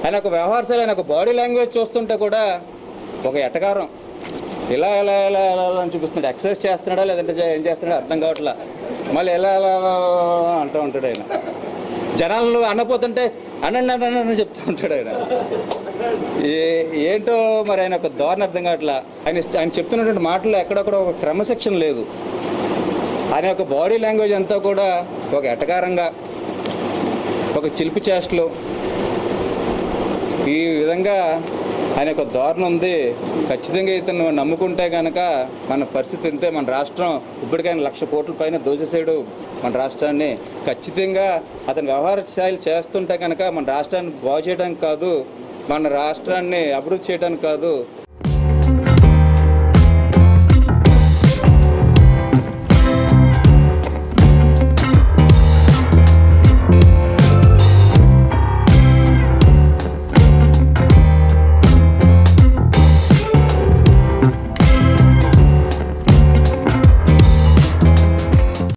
ఆయన ఒక వ్యవహార శైలి ఆయన ఒక బాడీ లాంగ్వేజ్ చూస్తుంటే కూడా ఒక ఎటకారం ఇలా ఎలా ఎలా ఎలా ఎలా అని చూపిస్తున్నాడు ఎక్సర్సైజ్ చేస్తున్నాడా లేదంటే చే- ఏం చేస్తున్నాడో అర్థం కావట్లా మళ్ళీ ఎలా ఎలా ఎలా అంటూ ఉంటాడు ఆయన జనాలు అన్నపోతుంటే అనండి అనండి అని చెప్తూ ఉంటాడు ఆయన ఏ ఏంటో మరి ఆయన ఒక ధోరణి అర్థం కావట్లా ఆయన ఇస్త- ఆయన చెప్తున్నటువంటి మాటలు ఎక్కడొక్కడ ఒక క్రమశిక్షణ లేదు ఆయన యొక్క బాడీ లాంగ్వేజ్ అంతా కూడా ఒక ఎటకారంగా ఒక చిలిపి చేష్టలు ఈ విధంగా ఆయన యొక్క ధోరణి ఉంది ఖచ్చితంగా ఇతను నమ్ముకుంటే కనుక మన పరిస్థితి ఇంతే మన రాష్ట్రం ఇప్పటికైనా లక్ష కోట్ల పైన దోచేసాడు మన రాష్ట్రాన్ని ఖచ్చితంగా అతను వ్యవహార శైలి చేస్తుంటే కనుక మన రాష్ట్రాన్ని బాగు చేయడానికి కాదు మన రాష్ట్రాన్ని అభివృద్ధి చేయడానికి కాదు